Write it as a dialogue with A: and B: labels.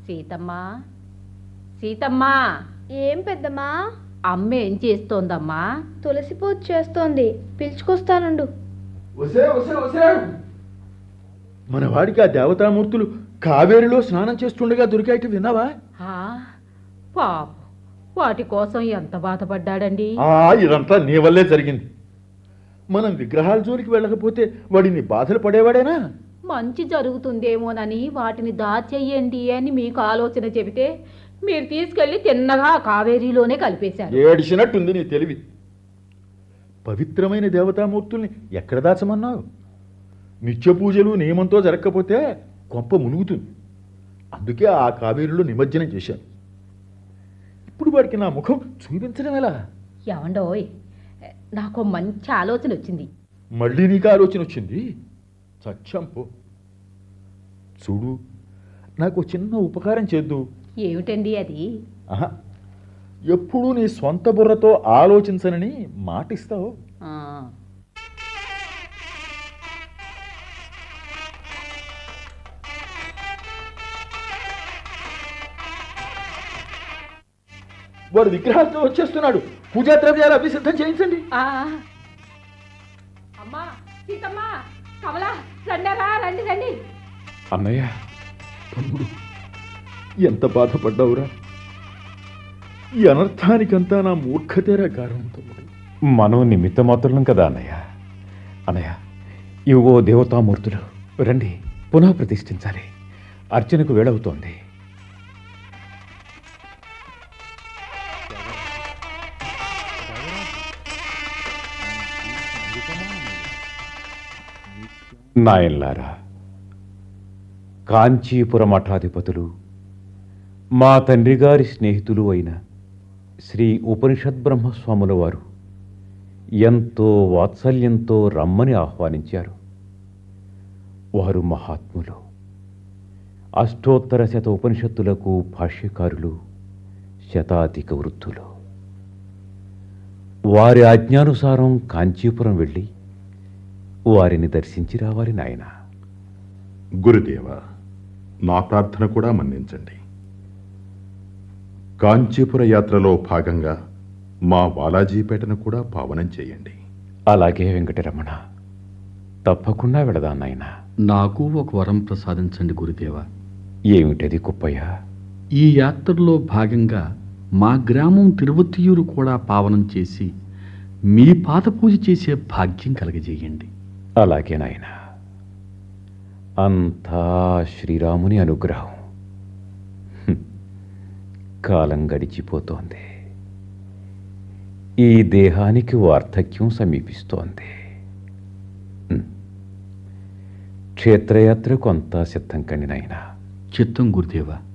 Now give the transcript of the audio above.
A: సీతమ్మా సీతమ్మా
B: ఏం పెద్దమ్మా
A: అమ్మ ఏం చేస్తోందమ్మా
B: తులసి పూజ చేస్తోంది పిలుచుకొస్తానుండు
C: వసే వసే వసే మన వాడికి ఆ దేవతామూర్తులు కావేరిలో స్నానం చేస్తుండగా దొరికాయిటి విన్నావా
A: ఆ, పాపం వాటి కోసం ఎంత బాధపడ్డాడండి
C: ఆ ఇదంతా నీ వల్లే జరిగింది మనం విగ్రహాల జోలికి వెళ్ళకపోతే వాడిని బాధలు పడేవాడేనా
A: మంచి జరుగుతుందేమోనని వాటిని దాచెయ్యండి అని మీకు ఆలోచన చెబితే మీరు తీసుకెళ్లి తిన్నగా ఆ కావేరీలోనే కలిపేశారు
C: ఏడిసినట్టుంది నీ తెలివి పవిత్రమైన దేవతామూర్తుల్ని ఎక్కడ దాచమన్నావు నిత్య పూజలు నియమంతో జరగకపోతే కొంప మునుగుతుంది అందుకే ఆ కావేరిలో నిమజ్జనం చేశాను ఇప్పుడు వాడికి నా ముఖం చూపించడం ఎలా
A: ఏమండోయ్ నాకు మంచి ఆలోచన వచ్చింది
C: మళ్ళీ నీకు ఆలోచన వచ్చింది సత్యం పో చూడు నాకు ఓ చిన్న ఉపకారం చేద్దు
A: ఏమిటండి అది
C: ఆహా ఎప్పుడూ నీ సొంత బుర్రతో ఆలోచించనని మాటిస్తావు
A: ఆ,
C: వాడు విగ్రహాలతో వచ్చేస్తున్నాడు పూజా ద్రవ్యాలు అవి సిద్ధం చేయించండి
A: ఆ. అమ్మా సీతమ్మా కమలా రండరా రండి రండి
C: అన్నయ్య తమ్ముడు ఎంత బాధపడ్డావురా ఈ అనర్థానికంతా నా మూర్ఖతేరా కారణం తమ్ముడు
D: మనం నిమిత్తమాత్రులం కదా అన్నయ్య అన్నయ్య ఇవో దేవతామూర్తులు రండి పునః ప్రతిష్ఠించాలి అర్చనకు వేళవుతోంది నాయన్లారా కాంచీపుర మఠాధిపతులు మా తండ్రి గారి స్నేహితులు అయిన శ్రీ ఉపనిషద్ బ్రహ్మస్వాముల వారు ఎంతో వాత్సల్యంతో రమ్మని ఆహ్వానించారు వారు మహాత్ములు అష్టోత్తర శత ఉపనిషత్తులకు భాష్యకారులు శతాధిక వృద్ధులు వారి ఆజ్ఞానుసారం కాంచీపురం వెళ్ళి వారిని దర్శించి రావాలి నాయనా
E: గురుదేవ నా ప్రార్థన కూడా మన్నించండి కాంచీపుర యాత్రలో భాగంగా మా బాలాజీపేటను కూడా పావనం చేయండి
D: అలాగే వెంకటరమణ తప్పకుండా వెళదాం నాయనా
F: నాకు ఒక వరం ప్రసాదించండి గురుదేవ
D: ఏమిటది కుప్పయ్య
F: ఈ యాత్రలో భాగంగా మా గ్రామం తిరువత్తియూరు కూడా పావనం చేసి మీ పాద పూజ చేసే భాగ్యం కలగజేయండి
D: అలాగే నాయన అంతా శ్రీరాముని అనుగ్రహం హ్మ్. కాలం గడిచిపోతోంది ఈ దేహానికి వార్ధక్యం సమీపిస్తోంది హ్మ్. క్షేత్రయాత్రకు అంతా సిద్ధం కండి నాయనా
F: చిత్తం గురుదేవ